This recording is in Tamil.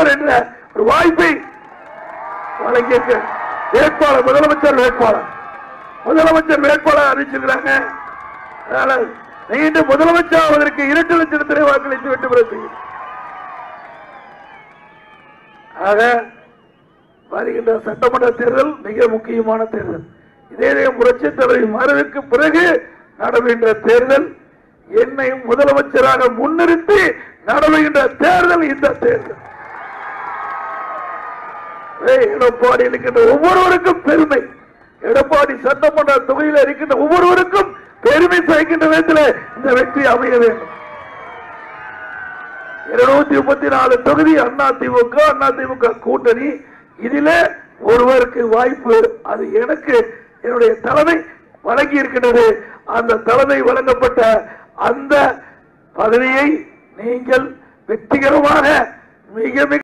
முதல்வர் என்ற ஒரு வாய்ப்பை வழங்கியிருக்க வேட்பாளர் முதலமைச்சர் வேட்பாளர் முதலமைச்சர் வேட்பாளர் அறிவிச்சிருக்கிறாங்க அதனால மீண்டும் முதலமைச்சர் ஆவதற்கு இரண்டு லட்சத்திலே வாக்களித்து வெற்றி பெற செய்யும் ஆக வருகின்ற சட்டமன்ற தேர்தல் மிக முக்கியமான தேர்தல் இதே புரட்சி தலைவர் மறைவுக்கு பிறகு நடைபெறுகின்ற தேர்தல் என்னை முதலமைச்சராக முன்னிறுத்தி நடைபெறுகின்ற தேர்தல் இந்த தேர்தல் ஏய், எடப்பாடி இருக்கின்ற ஒவ்வொருவருக்கும் பெருமை எடப்பாடி சட்டமன்ற தொகுதியில் இருக்கின்ற ஒவ்வொருவருக்கும் பெருமை சேர்க்கின்ற விதத்தில் இந்த வெற்றி அமைய வேண்டும் இருநூத்தி முப்பத்தி நாலு தொகுதி அண்ணா திமுக அண்ணா திமுக கூட்டணி இதிலே ஒருவருக்கு வாய்ப்பு அது எனக்கு என்னுடைய தலைமை வழங்கி இருக்கின்றது அந்த தலைமை வழங்கப்பட்ட அந்த பதவியை நீங்கள் வெற்றிகரமாக மிக மிக